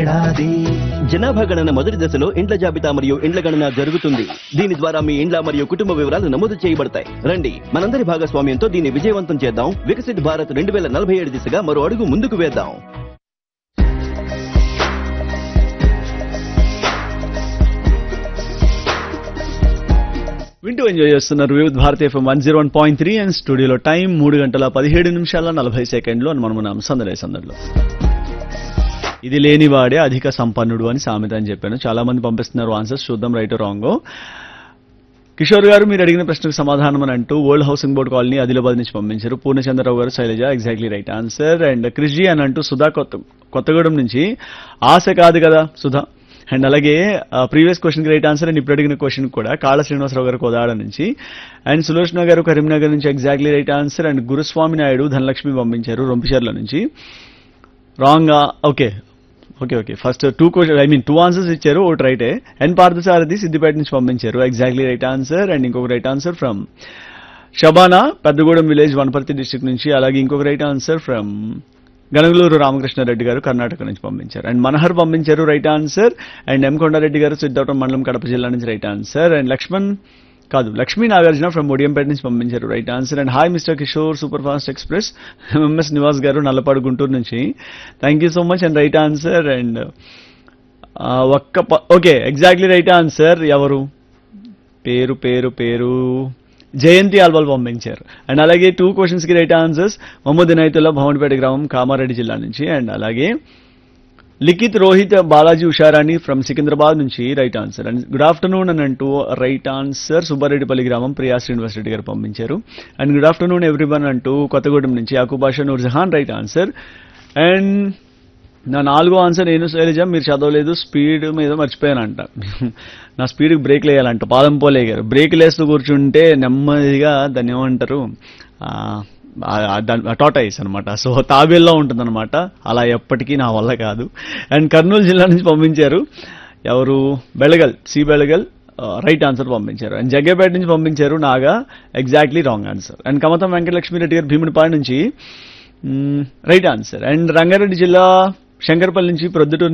జనాభా గణన మొదటి దశలో ఇండ్ల జాబితా మరియు ఇండ్ల గణన జరుగుతుంది దీని ద్వారా మీ ఇండ్ల మరియు కుటుంబ వివరాలు నమోదు చేయబడతాయి రండి మనందరి భాగస్వామ్యంతో దీన్ని విజయవంతం చేద్దాం వికసిత్ భారత్ రెండు వేల నలభై ఏడు దిశగా మరో అడుగు ముందుకు వేద్దాం వింటూ ఎంజాయ్ చేస్తున్నారు Vividh Bharati FM one zero one point three and స్టూడియోలో టైం మూడు గంటల పదిహేడు నిమిషాల నలభై సెకండ్లు అని మనం ఉన్నాం సందడే సందడిలో ఇది లేనివాడే అధిక సంపన్నుడు అని సామెత అని చెప్పాను చాలా మంది పంపిస్తున్నారు ఆన్సర్స్ చూద్దాం రైట్ రాంగ్ కిషోర్ గారు మీరు అడిగిన ప్రశ్నకు సమాధానం అని అంటూ old housing board colony Adilabad నుంచి పంపించారు పూర్ణచంద్రరావు గారు Shailaja exactly right answer and Krishji అని అంటూ సుధా కొత్త కొత్తగూడెం నుంచి ఆశ కాదు కదా సుధా అండ్ అలాగే previous question right answer and ఇప్పుడు అడిగిన క్వశ్చన్ కూడా కాళ శ్రీనివాసరావు గారు కోదాడ నుంచి అండ్ సులోచన గారు కరీంనగర్ నుంచి exactly right answer and Guruswamy Naidu Dhanalakshmi పంపించారు రొంపిచర్ల నుంచి wrong okay okay okay first two question I mean two answers ఇచ్చారు ఒకటి రైటే అండ్ పార్థసారథి సిద్దిపేట నుంచి పంపించారు ఎగ్జాక్ట్లీ రైట్ ఆన్సర్ అండ్ ఇంకొక right answer from Shabana Peddagudem village Wanaparthy district నుంచి అలాగే ఇంకొక right answer from Ganagaluru Ramakrishnareddy గారు కర్ణాటక నుంచి పంపించారు అండ్ మనహర్ పంపించారు right answer and M Kondareddy గారు సిద్ధావటం మండలం కడప జిల్లా నుంచి రైట్ ఆన్సర్ అండ్ లక్ష్మణ్ కాదు లక్ష్మీ నాగార్జున ఫ్రమ్ ఒడియంపేట నుంచి పంపించారు right answer and hi mister Kishore super fast express M S Nivas garu Nallapadu Guntur నుంచి thank you so much and right answer and ఒక్క ఓకే ఎగ్జాక్ట్లీ రైట్ ఆన్సర్ ఎవరు పేరు పేరు పేరు జయంతి ఆల్వాల్ పంపించారు అండ్ అలాగే టూ క్వశ్చన్స్ కి రైట్ ఆన్సర్స్ మొహమ్మద్ ఇనాయతుల్లా భవన్పేట గ్రామం కామారెడ్డి జిల్లా నుంచి అండ్ అలాగే లిఖిత్ రోహిత్ బాలాజీ ఉషారాణి ఫ్రమ్ సికింద్రాబాద్ నుంచి right answer and good afternoon అని అంటూ రైట్ ఆన్సర్ సుబ్బారెడ్డిపల్లి గ్రామం ప్రియా శ్రీనివాస్ రెడ్డి గారు పంపించారు అండ్ గుడ్ ఆఫ్టర్నూన్ ఎవ్రీవన్ అంటూ కొత్తగూడెం నుంచి Yakubasha Noorjahan right answer and నా నాలుగో ఆన్సర్ నేను శైలజ మీరు చదవలేదు స్పీడ్ మీద మర్చిపోయానంట నా స్పీడ్కి బ్రేక్ వేయాలంట పాదం పోలే గారు బ్రేక్ లేస్తూ కూర్చుంటే నెమ్మదిగా దాన్ని ఏమంటారు టాటైస్ అనమాట సో తాబేల్లో ఉంటుందన్నమాట అలా ఎప్పటికీ నా వల్ల కాదు అండ్ కర్నూలు జిల్లా నుంచి పంపించారు ఎవరు Belagal C Belagal right answer పంపించారు అండ్ జగ్గేపేట నుంచి పంపించారు Naga exactly wrong answer and Kamatham Venkatalakshmireddy గారు భీముడిపాడు నుంచి రైట్ ఆన్సర్ అండ్ రంగారెడ్డి జిల్లా శంకర్పల్లి నుంచి ప్రొద్దుటూరు